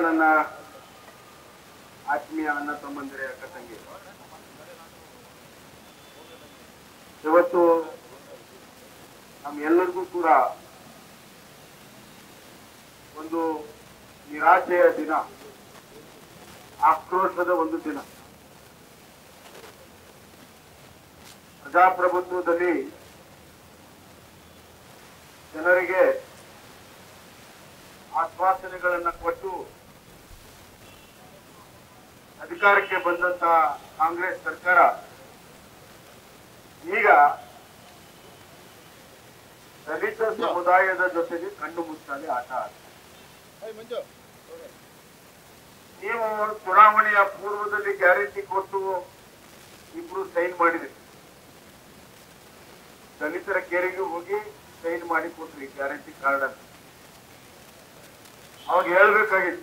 ನನ್ನ ಆತ್ಮೀಯ ಅಣ್ಣ ತಮ್ಮಂದಿರೇ ಅಕ್ಕ ತಂಗಿ ಇವತ್ತು ನಮ್ಮೆಲ್ಲರಿಗೂ ಕೂಡ ಒಂದು ನಿರಾಶೆಯ ದಿನ ಆಕ್ರೋಶದ ಒಂದು ದಿನ ಪ್ರಜಾಪ್ರಭುತ್ವದಲ್ಲಿ ಜನರಿಗೆ ಆಶ್ವಾಸನೆಗಳನ್ನ ಕೊಟ್ಟು ಅಧಿಕಾರಕ್ಕೆ ಬಂದಂತ ಕಾಂಗ್ರೆಸ್ ಸರ್ಕಾರ ಈಗ ದಲಿತ ಸಮುದಾಯದ ಜೊತೆಗೆ ಕಣ್ಣು ಮುಚ್ಚಾಲೆ ಆಟ ಆಡ್ತಾರೆ ನೀವು ಚುನಾವಣೆಯ ಪೂರ್ವದಲ್ಲಿ ಗ್ಯಾರಂಟಿ ಕೊಟ್ಟು ಇಬ್ರು ಸೈನ್ ಮಾಡಿದ್ರಿ ದಲಿತರ ಕೇರಿಗೆ ಹೋಗಿ ಸೈನ್ ಮಾಡಿ ಕೊಟ್ರಿ ಗ್ಯಾರಂಟಿ ಕಾರ್ಡ್ ಅಂತ ಅವಾಗ ಹೇಳ್ಬೇಕಾಗಿತ್ತು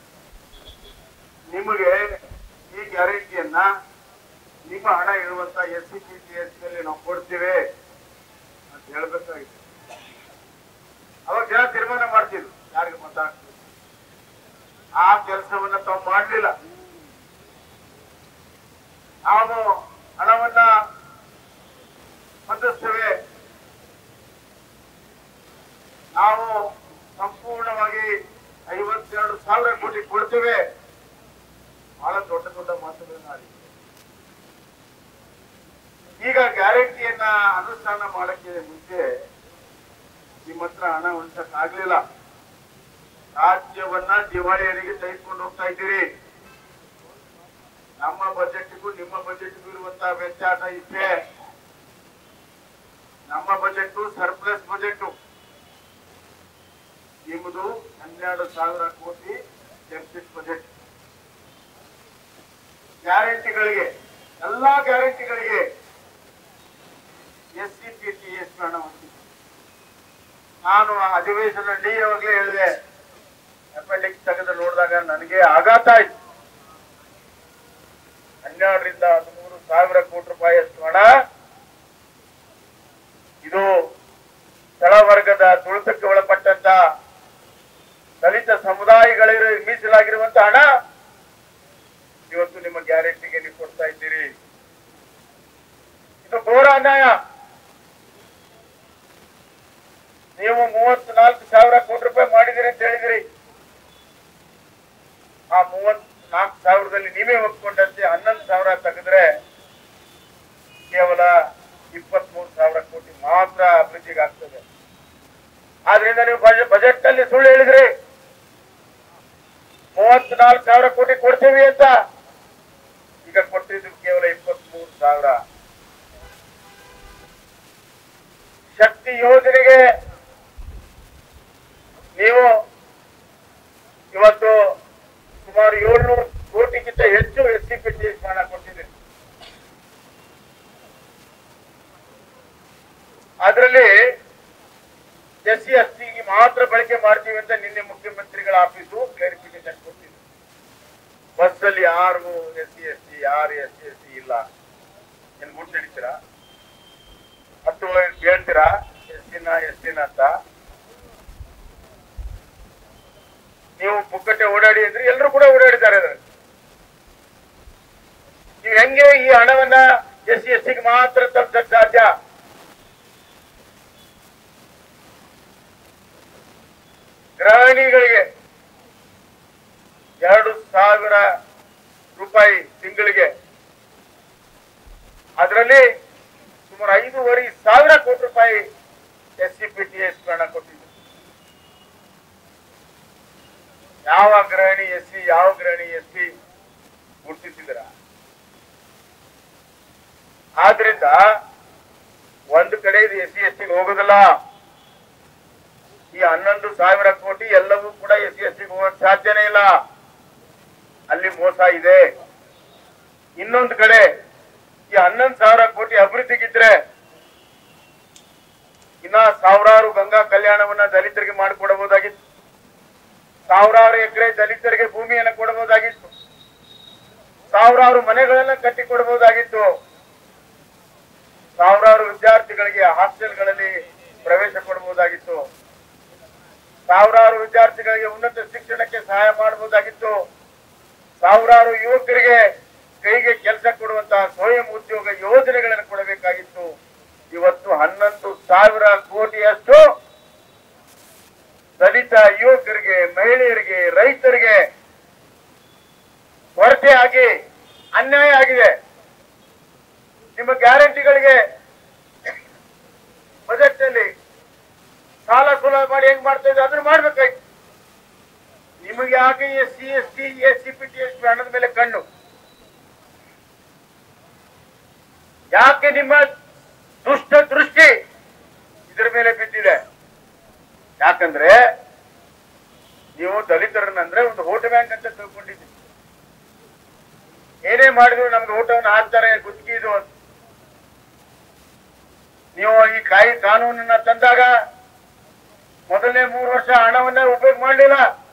ನಿಮಗೆ ಈ ಗ್ಯಾರಂಟಿಯನ್ನ ನಿಮ್ಮ ಹಣ ಇರುವಂತ S C P T S ನಲ್ಲಿ ನಾವು ಕೊಡ್ತೇವೆ ಅಂತ ಹೇಳ್ಬೇಕಾಗಿತ್ತು ಅವಾಗ ಜನ ತೀರ್ಮಾನ ಮಾಡ್ತಿದ್ರು ಯಾರಿಗೆ ಮತ ಹಾಕ್ಬೇಕು ಆ ಕೆಲಸವನ್ನ ತಾವು ಮಾಡಲಿಲ್ಲ ನಾವು ಹಣವನ್ನ ಹೊಂದಿಸ್ತೇವೆ ನಾವು ಸಂಪೂರ್ಣವಾಗಿ ಐವತ್ತೆರಡು ಸಾವಿರ ಕೋಟಿ ಕೊಡ್ತೇವೆ ಬಹಳ ದೊಡ್ಡ ದೊಡ್ಡ ಮಾತುಗಳನ್ನ ಆಡಿದ್ರು ಈಗ ಗ್ಯಾರಂಟಿಯನ್ನ ಅನುಷ್ಠಾನ ಮಾಡಕ್ಕೆ ಮುಂಚೆ ನಿಮ್ಮ ಹತ್ರ ಹಣ ಉಳಿಸಕ್ ಆಗ್ಲಿಲ್ಲ ರಾಜ್ಯವನ್ನ ದಿವಾಳಿಯರಿಗೆ ತೆಗೆದುಕೊಂಡು ಹೋಗ್ತಾ ಇದ್ದೀರಿ ನಮ್ಮ ಬಜೆಟ್ಗೂ ನಿಮ್ಮ ಬಜೆಟ್ಗೂ ಇರುವಂತಹ ವ್ಯತ್ಯಾಸ ಇಷ್ಟೇ ನಮ್ಮ ಬಜೆಟ್ ಸರ್ಪ್ಲಸ್ ಬಜೆಟ್ ನಿಮ್ಮದು ಹನ್ನೆರಡು ಸಾವಿರ ಕೋಟಿ ಡೆಫಿಸಿಟ್ ಬಜೆಟ್ ಗ್ಯಾರಂಟಿಗಳಿಗೆ ಎಲ್ಲಾ ಗ್ಯಾರಂಟಿಗಳಿಗೆ S C P T S ಹಣ ಹೊಂದಿದೆ ನಾನು ಆ ಅಧಿವೇಶನ ಡಿ ಯಾವಾಗಲೇ ಹೇಳಿದೆ ಅಪೆಂಡಿಕ್ಸ್ ತೆಗೆದು ನೋಡಿದಾಗ ನನಗೆ ಆಘಾತ ಆಯ್ತು ಹನ್ನೆರಡರಿಂದ ಹದಿಮೂರು ಸಾವಿರ ಕೋಟಿ ರೂಪಾಯಿಯಷ್ಟು ಹಣ ಇದು ತಳವರ್ಗದ ತುಳಿತಕ್ಕೆ ಒಳಪಟ್ಟಂತ ದಲಿತ ಸಮುದಾಯಗಳಿಗೆ ಮೀಸಲಾಗಿರುವಂತ ಹಣ ಇವತ್ತು ನಿಮ್ಮ ಗ್ಯಾರಂಟಿಗೆ ನೀವು ಕೊಡ್ತಾ ಇದ್ದೀರಿ ಇದು ಘೋರ ಅನ್ಯಾಯ ನೀವು ಮೂವತ್ನಾಲ್ಕು ಸಾವಿರ ಕೋಟಿ ರೂಪಾಯಿ ಮಾಡಿದಿರಿ ಅಂತ ಹೇಳಿದಿರಿ ಆ ಮೂವತ್ನಾಲ್ಕು ಸಾವಿರದಲ್ಲಿ ನೀವೇ ಒಪ್ಕೊಂಡಂತೆ ಹನ್ನೊಂದು ಸಾವಿರ ತೆಗೆದ್ರೆ ಕೇವಲ ಇಪ್ಪತ್ಮೂರು ಸಾವಿರ ಕೋಟಿ ಮಾತ್ರ ಅಭಿವೃದ್ಧಿಗೆ ಆಗ್ತದೆ ಆದ್ರಿಂದ ನೀವು ಬಜೆಟ್ ನಲ್ಲಿ ಸುಳ್ಳು ಹೇಳಿದ್ರಿ ಮೂವತ್ನಾಲ್ಕು ಸಾವಿರ ಕೋಟಿ ಕೊಡ್ತೀವಿ ಅಂತ ಈಗ ಕೊಟ್ಟಿದ್ದು ಕೇವಲ ಇಪ್ಪತ್ಮೂರು ಸಾವಿರ ಶಕ್ತಿ ಯೋಜನೆಗೆ ನೀವು ಇವತ್ತು ಸುಮಾರು ಏಳ್ನೂರು ಕೋಟಿಗಿಂತ ಹೆಚ್ಚು ಎಸ್ ಸಿ ಪಿ ಟಿ ಹಣ ಕೊಟ್ಟಿದ್ದೀರಿ ಅದರಲ್ಲಿ ಎಸ್ ಸಿ ಎಸ್ ಟಿಗೆ ಮಾತ್ರ ಬಳಕೆ ಮಾಡ್ತೀವಿ ಅಂತ ನಿನ್ನೆ ಮುಖ್ಯಮಂತ್ರಿಗಳ ಆಫೀಸು ಕ್ಲಾರಿಫಿಕೇಶನ್ ಕೊಟ್ಟಿದೆ ಬಸ್ ಅಲ್ಲಿ ಯಾರು ಎಸ್ ಸಿ ಎಸ್ ಟಿ ಯಾರು ಎಸ್ ಸಿ ಎಸ್ ಟಿ ಇಲ್ಲ ಏನ್ ಗುಡ್ ನಡೀತೀರಾ ಹತ್ತು ಹೇಳ್ತೀರಾ ಎಸ್ ಟಿನ ಎಸ್ ಟಿನ ಅಂತ ನೀವು ಪುಕ್ಕಟ್ಟೆ ಓಡಾಡಿ ಅಂದ್ರೆ ಎಲ್ಲರೂ ಕೂಡ ಓಡಾಡಿದ್ದಾರೆ ಅದ್ರಲ್ಲಿ. ನೀವು ಹೆಂಗೆ ಈ ಹಣವನ್ನ ಎಸ್ ಸಿ ಎಸ್ ಟಿಗೆ ಮಾತ್ರ ತಲುಪಕ್ಕೆ ಸಾಧ್ಯ ಗೃಹಿಣಿಗಳಿಗೆ ಎರಡು ಸಾವಿರ ರೂಪಾಯಿ ತಿಂಗಳಿಗೆ ಅದರಲ್ಲಿ ಸುಮಾರು ಐದೂವರೆ ಸಾವಿರ ಕೋಟಿ ರೂಪಾಯಿ S C P T S ಹಣ ಕೊಟ್ಟಿದ್ದು ಯಾವ ಗೃಹಿಣಿ ಎಸ್ ಸಿ ಯಾವ ಗೃಹಿಣಿ ಎಸ್ ಸಿ ಗುರುತಿಸಿದ್ರ ಆದ್ರಿಂದ ಒಂದು ಕಡೆ ಇದು ಎಸ್ ಸಿ ಎಸ್ ಟಿಗೆ ಹೋಗೋದಿಲ್ಲ ಈ ಹನ್ನೊಂದು ಸಾವಿರ ಕೋಟಿ ಎಲ್ಲವೂ ಕೂಡ ಎಸ್ ಸಿ ಎಸ್ ಟಿಗೆ ಹೋಗಕ್ ಸಾಧ್ಯನೇ ಇಲ್ಲ ಅಲ್ಲಿ ಮೋಸ ಇದೆ ಇನ್ನೊಂದು ಕಡೆ ಈ ಹನ್ನೊಂದು ಸಾವಿರ ಕೋಟಿ ಅಭಿವೃದ್ಧಿಗಿದ್ರೆ ಇನ್ನ ಸಾವಿರಾರು ಗಂಗಾ ಕಲ್ಯಾಣವನ್ನ ದಲಿತರಿಗೆ ಮಾಡಿಕೊಡಬಹುದಾಗಿತ್ತು ಸಾವಿರಾರು ಎಕರೆ ದಲಿತರಿಗೆ ಭೂಮಿಯನ್ನು ಕೊಡಬಹುದಾಗಿತ್ತು ಸಾವಿರಾರು ಮನೆಗಳನ್ನ ಕಟ್ಟಿ ಕೊಡಬಹುದಾಗಿತ್ತು ಸಾವಿರಾರು ವಿದ್ಯಾರ್ಥಿಗಳಿಗೆ ಹಾಸ್ಟೆಲ್ಗಳಲ್ಲಿ ಪ್ರವೇಶ ಕೊಡಬಹುದಾಗಿತ್ತು ಸಾವಿರಾರು ವಿದ್ಯಾರ್ಥಿಗಳಿಗೆ ಉನ್ನತ ಶಿಕ್ಷಣಕ್ಕೆ ಸಹಾಯ ಮಾಡಬಹುದಾಗಿತ್ತು ಸಾವಿರಾರು ಯುವಕರಿಗೆ ಕೈಗೆ ಕೆಲಸ ಕೊಡುವಂತಹ ಸ್ವಯಂ ಉದ್ಯೋಗ ಯೋಜನೆಗಳನ್ನು ಕೊಡಬೇಕಾಗಿತ್ತು ಇವತ್ತು ಹನ್ನೊಂದು ಸಾವಿರ ಕೋಟಿಯಷ್ಟು ದಲಿತ ಯುವಕರಿಗೆ ಮಹಿಳೆಯರಿಗೆ ರೈತರಿಗೆ ಕೊರತೆ ಆಗಿ ಅನ್ಯಾಯ ಆಗಿದೆ ನಿಮ್ಮ ಗ್ಯಾರಂಟಿಗಳಿಗೆ ಬಜೆಟ್ ನಲ್ಲಿ ಸಾಲ ಸುಲಭ ಮಾಡಿ ಹೆಂಗ್ ಮಾಡ್ತಾ ಇದ್ರೆ ಅದನ್ನ ಮಾಡ್ಬೇಕಾಯ್ತು ನಿಮಗೆ ಯಾಕೆ S C S T S C P T S P ಹಣದ ಮೇಲೆ ಕಣ್ಣು ಯಾಕೆ ನಿಮ್ಮ ದುಷ್ಟ ದೃಷ್ಟಿ ಇದರ ಮೇಲೆ ಬಿದ್ದಿದೆ ಯಾಕಂದ್ರೆ ನೀವು ದಲಿತರನ್ನಂದ್ರೆ ಒಂದು ವೋಟ್ ಬ್ಯಾಂಕ್ ಅಂತ ತಿಳ್ಕೊಂಡಿದ್ದೀವಿ ಏನೇ ಮಾಡಿದ್ರು ನಮ್ಗೆ ಊಟವನ್ನು ಹಾಕ್ತಾರೆ ಗುತ್ತಿಗೆ ಇದು ಅಂತ ನೀವು ಈ ಕಾಯಿ ಕಾನೂನನ್ನ ತಂದಾಗ ಮೊದಲನೇ ಮೂರು ವರ್ಷ ಹಣವನ್ನೇ ಉಪಯೋಗ ಮಾಡಲಿಲ್ಲ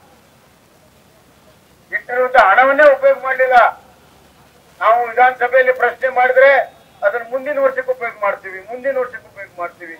ಇಟ್ಟಿರುವಂತ ಹಣವನ್ನೇ ಉಪಯೋಗ ಮಾಡಲಿಲ್ಲ ನಾವು ವಿಧಾನಸಭೆಯಲ್ಲಿ ಪ್ರಶ್ನೆ ಮಾಡಿದ್ರೆ ಅದನ್ನ ಮುಂದಿನ ವರ್ಷಕ್ಕೆ ಉಪಯೋಗ ಮಾಡ್ತೀವಿ ಮುಂದಿನ ವರ್ಷಕ್ಕೆ ಉಪಯೋಗ ಮಾಡ್ತೀವಿ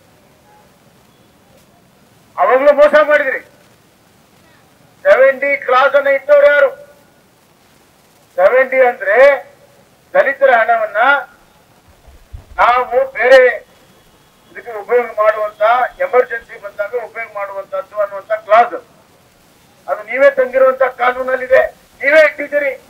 ಅವಾಗ್ಲೂ ಮೋಸ ಮಾಡಿದ್ರಿ ಸೆವೆಂಟಿ ಕ್ಲಾಸ್ ಅನ್ನ ಇಟ್ಟವ್ರು ಯಾರು ಸೆವೆಂಟಿ ಅಂದ್ರೆ ದಲಿತರ ಹಣವನ್ನ ನಾವು ಬೇರೆ ಇದಕ್ಕೆ ಉಪಯೋಗ ಮಾಡುವಂತ ಎಮರ್ಜೆನ್ಸಿ ಬಂದಾಗ ಉಪಯೋಗ ಮಾಡುವಂತದ್ದು ಅನ್ನುವಂತ ಕ್ಲಾಸ್ ಅದು ನೀವೇ ತಂದಿರುವಂತ ಕಾನೂನಲ್ಲಿದೆ ನೀವೇ ಇಟ್ಟಿದ್ದೀರಿ